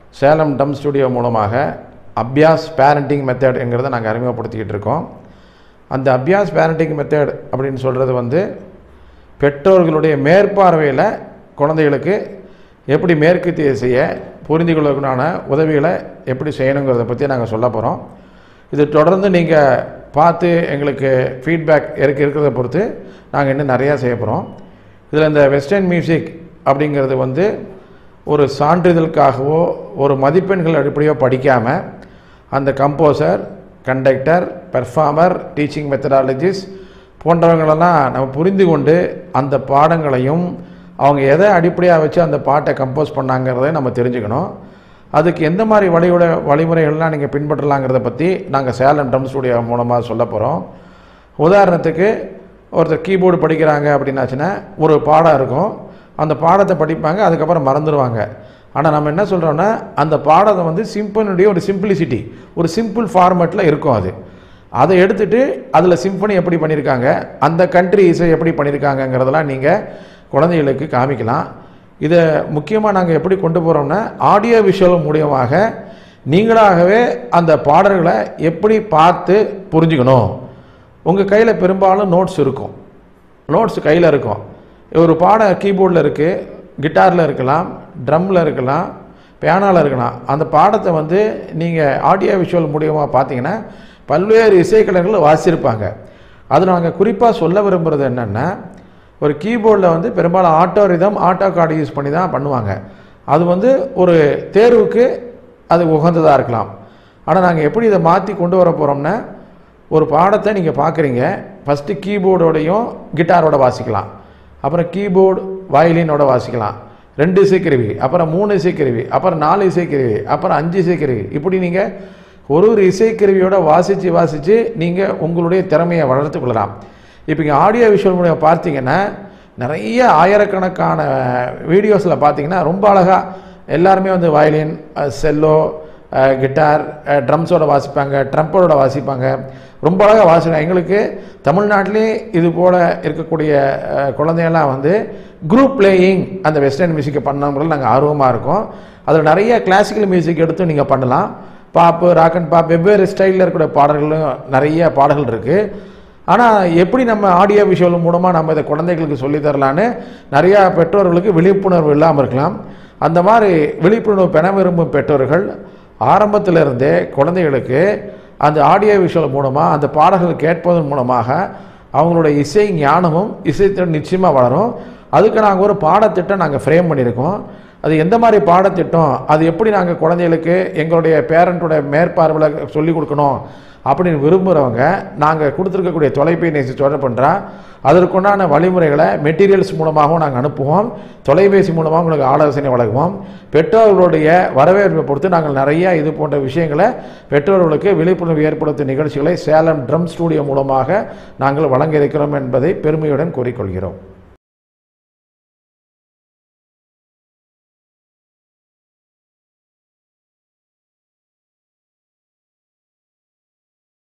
சேலம் டம் ஸ்டுடியோ மூலமாக அபியாஸ் பேரண்டிங் மெத்தட்ங்கிறத நாங்கள் அறிமுகப்படுத்திக்கிட்டு இருக்கோம் அந்த அபியாஸ் பேரண்டிங் மெத்தட் அப்படின்னு சொல்கிறது வந்து பெற்றோர்களுடைய மேற்பார்வையில் குழந்தைகளுக்கு எப்படி மேற்கத்திய செய்ய புரிந்து கொள்ளக்குண்டான உதவிகளை எப்படி செய்யணுங்கிறத பற்றி நாங்கள் சொல்ல போகிறோம் இது தொடர்ந்து நீங்கள் பார்த்து எங்களுக்கு ஃபீட்பேக் இருக்க இருக்கிறத பொறுத்து நாங்கள் இன்னும் நிறையா செய்ய போகிறோம் இதில் இந்த வெஸ்டர்ன் மியூசிக் அப்படிங்கிறது வந்து ஒரு சான்றிதழுக்காகவோ ஒரு மதிப்பெண்கள் அடிப்படையோ படிக்காமல் அந்த composer conductor performer teaching methodologies போன்றவங்களெல்லாம் நம்ம புரிந்து கொண்டு அந்த பாடங்களையும் அவங்க எதை அடிப்படையாக வச்சு அந்த பாட்டை கம்போஸ் பண்ணாங்கிறதை நம்ம தெரிஞ்சுக்கணும் அதுக்கு எந்த மாதிரி வழியோட வழிமுறைகள்லாம் நீங்கள் பின்பற்றலாங்கிறத பற்றி நாங்கள் சேலம் ட்ரம் ஸ்டுடியோ மூலமாக சொல்ல போகிறோம் உதாரணத்துக்கு ஒருத்தர் கீபோர்டு படிக்கிறாங்க அப்படின்னாச்சுன்னா ஒரு பாடம் இருக்கும் அந்த பாடத்தை படிப்பாங்க அதுக்கப்புறம் மறந்துடுவாங்க ஆனால் நம்ம என்ன சொல்கிறோன்னா அந்த பாடத்தை வந்து சிம்பிளுடைய ஒரு சிம்பிளிசிட்டி ஒரு சிம்பிள் ஃபார்மேட்டில் இருக்கும் அது அதை எடுத்துட்டு அதில் சிம்பனி எப்படி பண்ணியிருக்காங்க அந்த கண்ட்ரி இசை எப்படி பண்ணியிருக்காங்கங்கிறதெல்லாம் நீங்கள் குழந்தைகளுக்கு காமிக்கலாம் இதை முக்கியமாக நாங்கள் எப்படி கொண்டு போகிறோம்னா ஆடியோ விஷுவல் மூலியமாக நீங்களாகவே அந்த பாடல்களை எப்படி பார்த்து புரிஞ்சுக்கணும் உங்கள் கையில் பெரும்பாலும் நோட்ஸ் இருக்கும் நோட்ஸ் கையில் இருக்கும் ஒரு பாடம் கீபோர்டில் இருக்குது கிட்டாரில் இருக்கலாம் ட்ரம்மில் இருக்கலாம் பியானாவில் இருக்கலாம் அந்த பாடத்தை வந்து நீங்கள் ஆடியோ விஷுவல் மூலியமாக பார்த்தீங்கன்னா பல்வேறு இசைக்கலைஞர்கள் வாசிச்சிருப்பாங்க அது நாங்கள் குறிப்பாக சொல்ல விரும்புகிறது என்னென்னா ஒரு கீபோர்டில் வந்து பெரும்பாலும் auto rhythm auto chord use பண்ணி தான் பண்ணுவாங்க அது வந்து ஒரு தேர்வுக்கு அது உகந்ததாக இருக்கலாம் ஆனால் நாங்கள் எப்படி இதை மாற்றி கொண்டு வர போகிறோம்னா ஒரு பாடத்தை நீங்கள் பார்க்குறீங்க ஃபஸ்ட்டு கீபோர்டோடையும் கிட்டாரோட வாசிக்கலாம் அப்புறம் கீபோர்டு வயலினோட வாசிக்கலாம் ரெண்டு இசைக்கருவி அப்புறம் மூணு இசைக்கருவி அப்புறம் நாலு இசைக்கருவி அப்புறம் அஞ்சு இசைக்கருவி இப்படி நீங்கள் ஒரு ஒரு இசைக்கருவியோட வாசித்து வாசித்து நீங்கள் உங்களுடைய திறமையை வளர்த்து கொள்ளலாம் இப்போ இங்கே ஆடியோ விஷுவல் மூலியம் பார்த்தீங்கன்னா நிறைய ஆயிரக்கணக்கான வீடியோஸில் பார்த்தீங்கன்னா ரொம்ப அழகாக எல்லாருமே வந்து வயலின் செல்லோ கிட்டார் ட்ரம்ஸோட வாசிப்பாங்க ட்ரம்போட வாசிப்பாங்க ரொம்ப அழகாக வாசிப்பாங்க எங்களுக்கு தமிழ்நாட்டிலே இது போல் இருக்கக்கூடிய குழந்தையெல்லாம் வந்து குரூப் பிளேயிங் அந்த வெஸ்டர்ன் மியூசிக்கை பண்ணவங்களும் நாங்கள் ஆர்வமாக இருக்கோம் அதில் நிறைய கிளாசிக்கல் மியூசிக் எடுத்து நீங்கள் பண்ணலாம் பாப்பு ராக் அண்ட் பாப் வெவ்வேறு ஸ்டைலில் இருக்கக்கூடிய பாடல்களும் நிறைய பாடல்கள் இருக்குது ஆனால் எப்படி நம்ம ஆடியோ விஷுவல் மூலமாக நம்ம இதை குழந்தைகளுக்கு சொல்லி தரலான்னு நிறையா பெற்றோர்களுக்கு விழிப்புணர்வு இல்லாமல் இருக்கலாம் அந்த மாதிரி விழிப்புணர்வு பெற விரும்பும் பெற்றோர்கள் ஆரம்பத்திலிருந்தே குழந்தைகளுக்கு அந்த ஆடியோ விஷுவல் மூலமாக அந்த பாடல்கள் கேட்பதன் மூலமாக அவங்களுடைய இசை ஞானமும் இசைத்திறன் நிச்சயமாக வளரும் அதுக்கு நாங்கள் ஒரு பாடத்திட்டம் நாங்கள் ஃப்ரேம் பண்ணியிருக்கோம் அது எந்த மாதிரி பாடத்திட்டம் அது எப்படி நாங்கள் குழந்தைகளுக்கு எங்களுடைய பேரண்ட்டோட மேற்பார்வையில் சொல்லிக் கொடுக்கணும் அப்படின்னு விரும்புகிறவங்க நாங்கள் கொடுத்துருக்கக்கூடிய தொலைபேசி தொடர்பு பண்ணுறா அதற்குண்டான வழிமுறைகளை மெட்டீரியல்ஸ் மூலமாகவும் நாங்கள் அனுப்புவோம் தொலைபேசி மூலமாக உங்களுக்கு ஆலோசனை வழங்குவோம் பெற்றோர்களுடைய வரவேற்பை பொறுத்து நாங்கள் நிறைய இது போன்ற விஷயங்களை பெற்றோர்களுக்கு விழிப்புணர்வு ஏற்படுத்தும் நிகழ்ச்சிகளை சேலம் ட்ரம் ஸ்டூடியோ மூலமாக நாங்கள் வழங்க இருக்கிறோம் என்பதை பெருமையுடன் கூறிக்கொள்கிறோம்